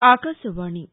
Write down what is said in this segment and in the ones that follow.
ఆకాశవాణి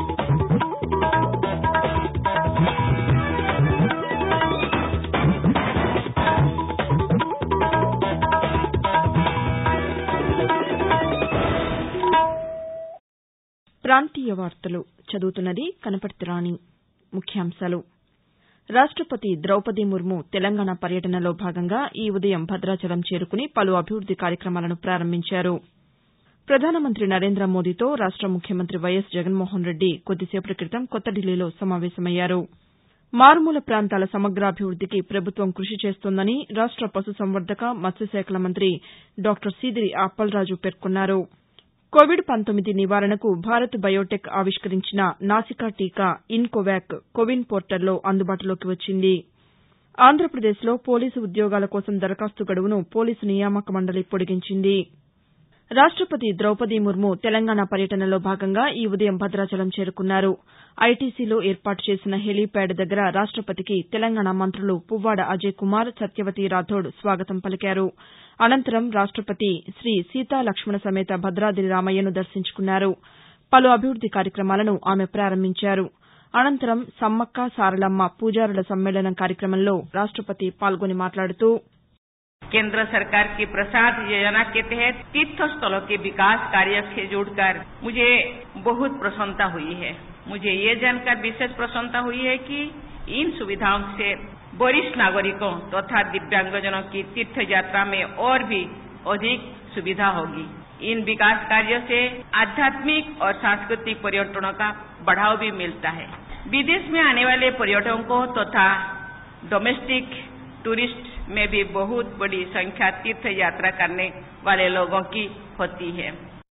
ప్రాంతీయ వార్తలు చదువుతున్నది కనపర్తి రాణి ముఖ్యాంశాలు రాష్టపతి ద్రౌపది ముర్ము తెలంగాణ పర్యటనలో భాగంగా ఈ ఉదయం భద్రాచలం చేరుకుని పలు అభివృద్ది కార్యక్రమాలను ప్రారంభించారు ప్రధానమంత్రి నరేంద్ర మోదీతో రాష్ట ముఖ్యమంత్రి వైఎస్ జగన్మోహన్రెడ్డి కొద్దిసేపటి క్రితం కొత్త ఢిల్లీలో సమావేశమయ్యారు మారుమూల ప్రాంతాల సమగ్రాభివృద్దికి ప్రభుత్వం కృషి చేస్తోందని రాష్ట పశుసంవర్ధక మత్స్యశాఖల మంత్రి డాక్టర్ సీదిరి అప్పలరాజు పేర్కొన్నారు కోవిడ్ నివారణకు భారత్ బయోటెక్ ఆవిష్కరించిన నాసికా టీకా ఇన్కోవాక్ కోవిన్ పోర్టల్లో అందుబాటులోకి వచ్చింది ఆంధ్రప్రదేశ్లో పోలీసు ఉద్యోగాల కోసం దరఖాస్తు గడువును పోలీసు నియామక మండలి పొడిగించింది రాష్టపతి ద్రౌపది ముర్ము తెలంగాణ పర్యటనలో భాగంగా ఈ ఉదయం భద్రాచలం చేరుకున్నారు ఐటీసీలో ఏర్పాటు చేసిన హెలీప్యాడ్ దగ్గర రాష్టపతికి తెలంగాణ మంత్రులు పువ్వాడ అజయ్ కుమార్ సత్యవతి రాథోడ్ స్వాగతం పలికారు అనంతరం రాష్టపతి శ్రీ సీతా లక్ష్మణ సమేత భద్రాద్రి రామయ్యను దర్శించుకున్నారు పలు అభివృద్ది కార్యక్రమాలను ఆమె ప్రారంభించారు అనంతరం సమ్మక్క సారలమ్మ పూజారుల సమ్మేళనం కార్యక్రమంలో రాష్టపతి పాల్గొని మాట్లాడుతూ केंद्र सरकार की प्रसाद योजना के तहत तीर्थ स्थलों के विकास कार्य से जुड़कर मुझे बहुत प्रसन्नता हुई है मुझे ये जानकर विशेष प्रसन्नता हुई है कि इन सुविधाओं से वरिष्ठ नागरिकों तथा तो दिव्यांगजनों की तीर्थ यात्रा में और भी अधिक सुविधा होगी इन विकास कार्यों से आध्यात्मिक और सांस्कृतिक पर्यटनों का बढ़ाव भी मिलता है विदेश में आने वाले पर्यटकों तथा डोमेस्टिक टूरिस्ट में भी बहुत बड़ी संख्या तीर्थ यात्रा करने वाले लोगों की होती है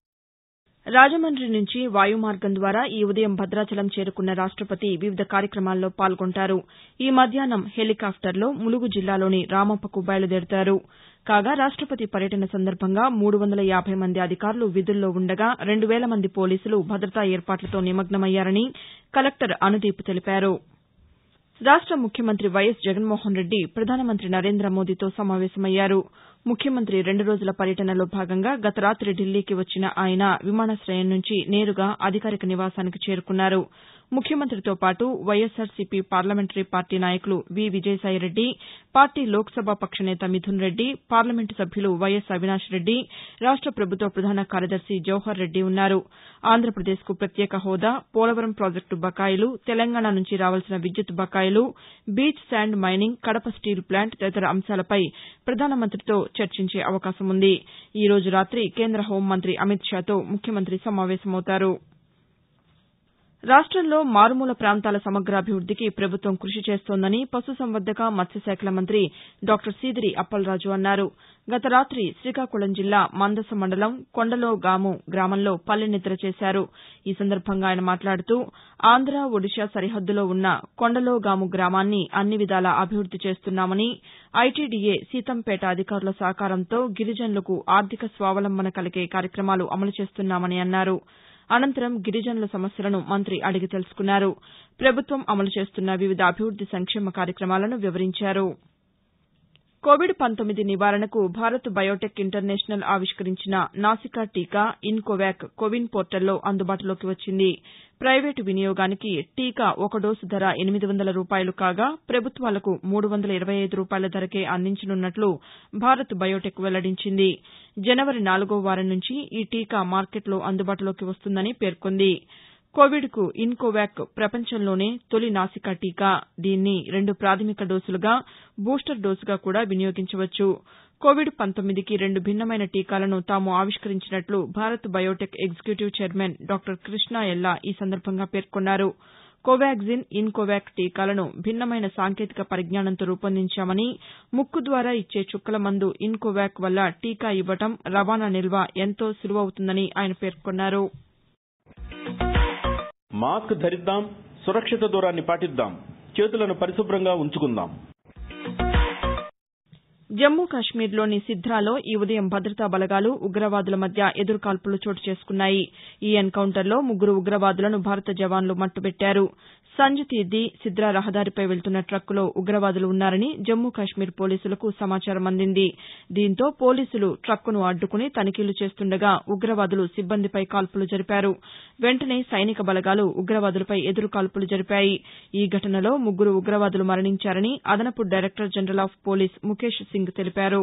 రాజమండ్రి నుంచి వాయుమార్గం ద్వారా ఈ ఉదయం భద్రాచలం చేరుకున్న రాష్టపతి వివిధ కార్యక్రమాల్లో పాల్గొంటారు ఈ మధ్యాహ్నం హెలికాప్టర్లో ములుగు జిల్లాలోని రామప్పకు బయలుదేరతారు కాగా రాష్టపతి పర్యటన సందర్భంగా మూడు వందల యాబై మంది అధికారులు విధుల్లో ఉండగా రెండు వేల మంది పోలీసులు భద్రతా ఏర్పాట్లతో నిమగ్నమయ్యారని కలెక్టర్ అనుదీప్ తెలిపారు రాష్ట ముఖ్యమంత్రి వైఎస్ జగన్మోహన్రెడ్డి ప్రధానమంత్రి నరేంద్ర మోదీతో సమావేశమయ్యారు ముఖ్యమంత్రి రెండు రోజుల పర్యటనలో భాగంగా గత రాతి ఢిల్లీకి వచ్చిన ఆయన విమానాశయం నుంచి నేరుగా అధికారిక నివాసానికి చేరుకున్నారు ముఖ్యమంత్రితో పాటు వైఎస్సార్సీపీ పార్లమెంటరీ పార్టీ నాయకులు వి విజయసాయిరెడ్డి పార్టీ లోక్సభ పక్ష నేత మిథున్ రెడ్డి పార్లమెంటు సభ్యులు వైఎస్ అవినాష్ రెడ్డి రాష్ట ప్రభుత్వ ప్రధాన కార్యదర్శి జవహర్ రెడ్డి ఉన్నారు ఆంధ్రప్రదేశ్కు ప్రత్యేక హోదా పోలవరం ప్రాజెక్టు బకాయిలు తెలంగాణ నుంచి రావాల్సిన విద్యుత్ బకాయిలు beach sand mining Kadapa steel plant తదితర అంశాలపై ప్రధానమంత్రితో చర్చించే అవకాశం ఉంది ఈ రోజు రాతి కేంద్ర హోంమంత్రి అమిత్ షాతో ముఖ్యమంత్రి సమావేశమవుతారు రాష్టంలో మారుమూల ప్రాంతాల సమగ్రాభివృద్దికి ప్రభుత్వం కృషి చేస్తోందని పశుసంవర్ధక మత్స్యశాఖల మంత్రి డాక్టర్ సీదిరి అప్పలరాజు అన్నారు గత రాతి శ్రీకాకుళం జిల్లా మందస మండలం కొండలోగాము గ్రామంలో పల్లెనిద్ర చేశారు ఈ సందర్భంగా ఆయన మాట్లాడుతూ ఆంధ్ర ఒడిషా సరిహద్దులో ఉన్న కొండలోగాము గ్రామాన్ని అన్ని విధాలా అభివృద్ది చేస్తున్నామని ఐటీడీఏ సీతంపేట అధికారుల సహకారంతో గిరిజనులకు ఆర్థిక స్వావలంబన కలిగే కార్యక్రమాలు అమలు చేస్తున్నామని అన్నారు అనంతరం గిరిజనుల సమస్యలను మంత్రి అడిగి తెలుసుకున్నారు ప్రభుత్వం అమలు చేస్తున్న వివిధ అభివృద్ది సంక్షేమ కార్యక్రమాలను వివరించారు కోవిడ్ నివారణకు భారత్ బయోటెక్ ఇంటర్నేషనల్ ఆవిష్కరించిన నాసికా టీకా ఇన్కోవాక్ కోవిన్ పోర్టల్లో అందుబాటులోకి వచ్చింది ప్రైవేటు వినియోగానికి టీకా ఒక డోసు ధర ఎనిమిది వందల రూపాయలు కాగా ప్రభుత్వాలకు మూడు వందల ఇరవై ఐదు రూపాయల ధరకే అందించనున్నట్లు భారత్ బయోటెక్ వెల్లడించింది జనవరి నాలుగో వారం నుంచి ఈ టీకా మార్కెట్లో అందుబాటులోకి వస్తుందని పేర్కొంది కోవిడ్కు ఇన్కోవాక్ ప్రపంచంలోనే తొలి నాసికా టీకా దీన్ని రెండు ప్రాథమిక డోసులుగా బూస్టర్ డోసుగా కూడా వినియోగించవచ్చు కోవిడ్ కి రెండు భిన్నమైన టీకాలను తాము ఆవిష్కరించినట్లు Bharat Biotech executive chairman doctor Krishna Ella ఈ సందర్భంగా పేర్కొన్నారు కోవాగ్జిన్ ఇన్కోవాక్ టీకాలను భిన్నమైన సాంకేతిక పరిజ్ఞానంతో రూపొందించామని ముక్కు ద్వారా ఇచ్చే చుక్కల మందు ఇన్కోవాక్ వల్ల టీకా ఇవ్వడం రవాణా నిల్వ ఎంతో సులువవుతుందని ఆయన పేర్కొన్నారు మాస్క్ ధరిద్దాం సురక్షిత దూరాన్ని పాటిద్దాం చేతులను పరిశుభ్రంగా ఉంచుకుందాం జమ్మూ కాశ్మీర్లోని సిద్రాలో ఈ ఉదయం భద్రతా బలగాలు ఉగ్రవాదుల మధ్య ఎదురుకాల్పులు చోటు చేసుకున్నాయి ఈ ఎన్కౌంటర్లో ముగ్గురు ఉగ్రవాదులను భారత జవాన్లు మట్టుబెట్టారు సంజతీర్ది సిద్రా రహదారిపై వెళ్తున్న ట్రక్కులో ఉగ్రవాదులు ఉన్నారని జమ్మూ కాశ్మీర్ పోలీసులకు సమాచారం అందింది దీంతో పోలీసులు ట్రక్కును అడ్డుకుని తనిఖీలు చేస్తుండగా ఉగ్రవాదులు సిబ్బందిపై కాల్పులు జరిపారు వెంటనే సైనిక బలగాలు ఉగ్రవాదులపై ఎదురు కాల్పులు జరిపాయి ఈ ఘటనలో ముగ్గురు ఉగ్రవాదులు మరణించారని అదనపు director general of police Mukesh Singh తెలిపారు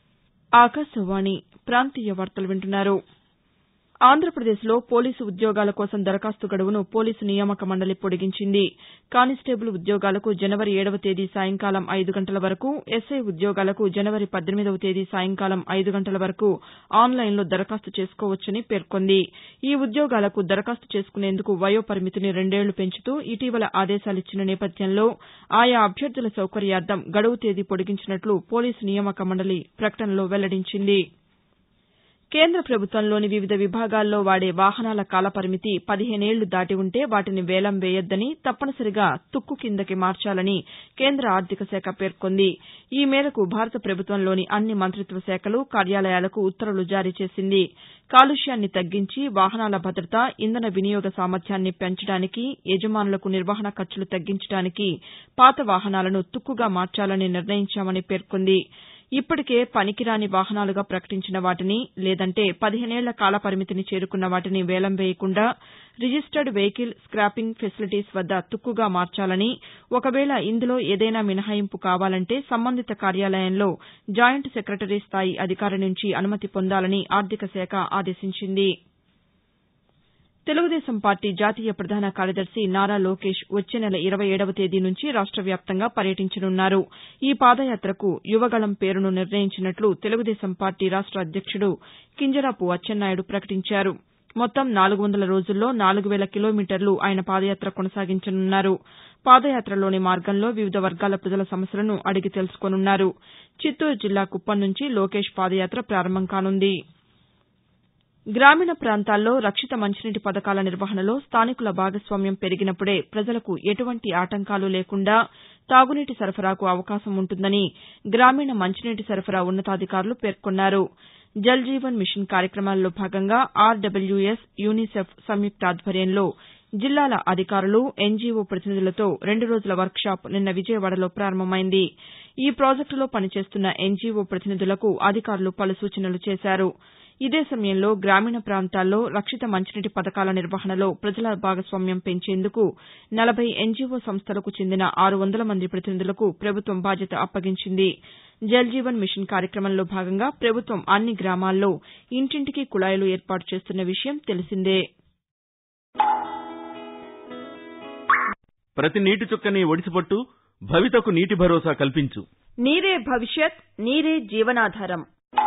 ఆంధ్రప్రదేశ్లో పోలీసు ఉద్యోగాల కోసం దరఖాస్తు గడువును పోలీసు నియామక మండలి పొడిగించింది కానిస్టేబుల్ ఉద్యోగాలకు జనవరి ఏడవ తేదీ సాయంకాలం ఐదు గంటల వరకు ఎస్ఐ ఉద్యోగాలకు జనవరి పద్దెనిమిదవ తేదీ సాయంకాలం ఐదు గంటల వరకు ఆన్లైన్లో దరఖాస్తు చేసుకోవచ్చని పేర్కొంది ఈ ఉద్యోగాలకు దరఖాస్తు చేసుకునేందుకు వయో పరిమితిని రెండేళ్లు పెంచుతూ ఇటీవల ఆదేశాలిచ్చిన నేపథ్యంలో ఆయా అభ్యర్థుల సౌకర్యార్థం గడువు తేదీ పొడిగించినట్లు పోలీసు నియామక మండలి ప్రకటనలో వెల్లడించింది కేంద్ర ప్రభుత్వంలోని వివిధ విభాగాల్లో వాడే వాహనాల కాలపరిమితి పదిహేనేళ్లు దాటి ఉంటే వాటిని వేలం వేయొద్దని తప్పనిసరిగా తుక్కు కిందకి మార్చాలని కేంద్ర ఆర్థిక శాఖ పేర్కొంది ఈ మేరకు భారత ప్రభుత్వంలోని అన్ని మంతిత్వ శాఖలు కార్యాలయాలకు ఉత్తర్వులు జారీ చేసింది కాలుష్యాన్ని తగ్గించి వాహనాల భద్రత ఇంధన వినియోగ సామర్థ్యాన్ని పెంచడానికి యజమానులకు నిర్వహణ ఖర్చులు తగ్గించడానికి పాత వాహనాలను తుక్కుగా మార్చాలని నిర్ణయించామని పేర్కొంది ఇప్పటికే పనికిరాని వాహనాలుగా ప్రకటించిన వాటిని లేదంటే పదిహేనేళ్ల కాలపరిమితిని చేరుకున్న వాటిని వేలం వేయకుండా రిజిస్టర్డ్ వెహికల్ స్క్రాపింగ్ ఫెసిలిటీస్ వద్ద తుక్కుగా మార్చాలని ఒకవేళ ఇందులో ఏదైనా మినహాయింపు కావాలంటే సంబంధిత కార్యాలయంలో జాయింట్ సెక్రటరీ స్థాయి అధికారి నుంచి అనుమతి పొందాలని ఆర్థిక శాఖ ఆదేశించింది తెలుగుదేశం పార్టీ జాతీయ ప్రధాన కార్యదర్శి నారా లోకేష్ వచ్చే నెల ఇరవై ఏడవ తేదీ నుంచి రాష్ట వ్యాప్తంగా పర్యటించనున్నారు ఈ పాదయాత్రకు యువగళం పేరును నిర్ణయించినట్లు తెలుగుదేశం పార్టీ రాష్ట అధ్యక్షుడు కింజరాపు అచ్చెన్నాయుడు ప్రకటించారు మొత్తం నాలుగు వందల రోజుల్లో నాలుగు వేల కిలోమీటర్లు ఆయన పాదయాత్ర కొనసాగించనున్నారు పాదయాత్రలోని మార్గంలో వివిధ వర్గాల ప్రజల సమస్యలను అడిగి తెలుసుకోనున్నారు చిత్తూరు జిల్లా కుప్పం నుంచి లోకేష్ పాదయాత్ర ప్రారంభం కానుంది గ్రామీణ ప్రాంతాల్లో రక్షిత మంచినీటి పథకాల నిర్వహణలో స్థానికుల భాగస్వామ్యం పెరిగినప్పుడే ప్రజలకు ఎటువంటి ఆటంకాలు లేకుండా తాగునీటి సరఫరాకు అవకాశం ఉంటుందని గ్రామీణ మంచినీటి సరఫరా ఉన్నతాధికారులు పేర్కొన్నారు జల్ జీవన్ మిషన్ కార్యక్రమాల్లో భాగంగా ఆర్డబ్ల్యూఎస్ యూనిసెఫ్ సంయుక్త ఆధ్వర్యంలో జిల్లాల అధికారులు ఎన్జీఓ ప్రతినిధులతో రెండు రోజుల వర్క్షాప్ నిన్న విజయవాడలో ప్రారంభమైంది ఈ ప్రాజెక్టులో పనిచేస్తున్న ఎన్జీఓ ప్రతినిధులకు అధికారులు పలు సూచనలు చేశారు ఇదే సమయంలో గ్రామీణ ప్రాంతాల్లో రక్షిత మంచినీటి పథకాల నిర్వహణలో ప్రజల భాగస్వామ్యం పెంచేందుకు నలభై ఎన్జీఓ సంస్థలకు చెందిన ఆరు వందల మంది ప్రతినిధులకు ప్రభుత్వం బాధ్యత అప్పగించింది జల్ జీవన్ మిషన్ కార్యక్రమంలో భాగంగా ప్రభుత్వం అన్ని గ్రామాల్లో ఇంటింటికి కుళాయిలు ఏర్పాటు చేస్తున్న విషయం తెలిసిందే ప్రతి నీటి చుక్కని ఒడిసిపట్టు భవితకు నీటి భరోసా కల్పించు నీరే భవిష్యత్ నీరే జీవనాధారం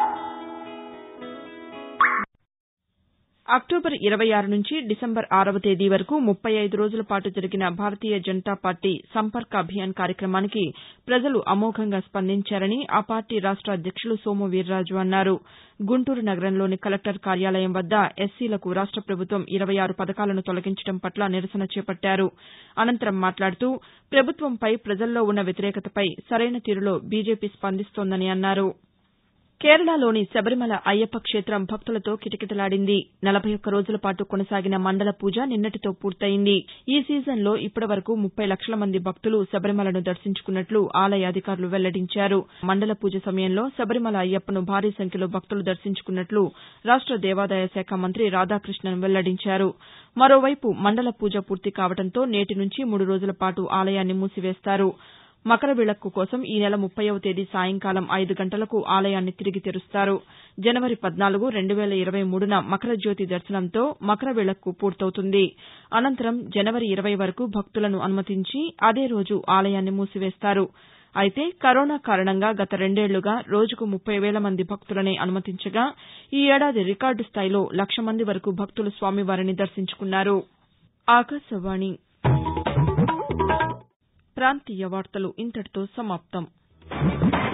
అక్టోబర్ ఇరవై ఆరు నుంచి డిసెంబర్ ఆరవ తేదీ వరకు ముప్పై ఐదు రోజుల పాటు జరిగిన భారతీయ జనతా పార్టీ సంపర్క్ అభియాన్ కార్యక్రమానికి ప్రజలు అమోఘంగా స్పందించారని ఆ పార్టీ రాష్ట అధ్యక్షులు సోము వీర్రాజు అన్నారు గుంటూరు నగరంలోని కలెక్టర్ కార్యాలయం వద్ద ఎస్సీలకు రాష్ట ప్రభుత్వం ఇరవై ఆరు పథకాలను తొలగించడం పట్ల నిరసన చేపట్టారు అనంతరం మాట్లాడుతూ ప్రభుత్వంపై ప్రజల్లో ఉన్న వ్యతిరేకతపై సరైన తీరులో బీజేపీ స్పందిస్తోందని అన్నారు కేరళలోని శబరిమల అయ్యప్ప క్షేత్రం భక్తులతో కిటకిటలాడింది నలభై ఒక్క రోజుల పాటు కొనసాగిన మండల పూజ నిన్నటితో పూర్తయింది ఈ సీజన్లో ఇప్పటి వరకు ముప్పై లక్షల మంది భక్తులు శబరిమలను దర్శించుకున్నట్లు ఆలయ అధికారులు వెల్లడించారు మండల పూజ సమయంలో శబరిమల అయ్యప్పను భారీ సంఖ్యలో భక్తులు దర్శించుకున్నట్లు రాష్ట దేవాదాయ శాఖ మంత్రి రాధాకృష్ణన్ వెల్లడించారు మరోవైపు మండల పూజ పూర్తి కావడంతో నేటి నుంచి మూడు రోజుల పాటు ఆలయాన్ని మూసివేస్తారు మకర విళక్కు కోసం ఈ నెల ముప్పైవ తేదీ సాయంకాలం ఐదు గంటలకు ఆలయాన్ని తిరిగి తెరుస్తారు జనవరి పద్నాలుగు రెండు వేల ఇరవై మూడున మకర జ్యోతి దర్శనంతో మకర విళక్కు పూర్తవుతుంది అనంతరం జనవరి ఇరవై వరకు భక్తులను అనుమతించి అదే రోజు ఆలయాన్ని మూసివేస్తారు అయితే కరోనా కారణంగా గత రెండేళ్లుగా రోజుకు ముప్పై వేల మంది భక్తులనే అనుమతించగా ఈ ఏడాది రికార్డు స్థాయిలో లక్ష మంది వరకు భక్తులు స్వామివారిని దర్శించుకున్నారు ఆకాశవాణి ప్రాంతీయ వార్తలు ఇంతటితో సమాప్తం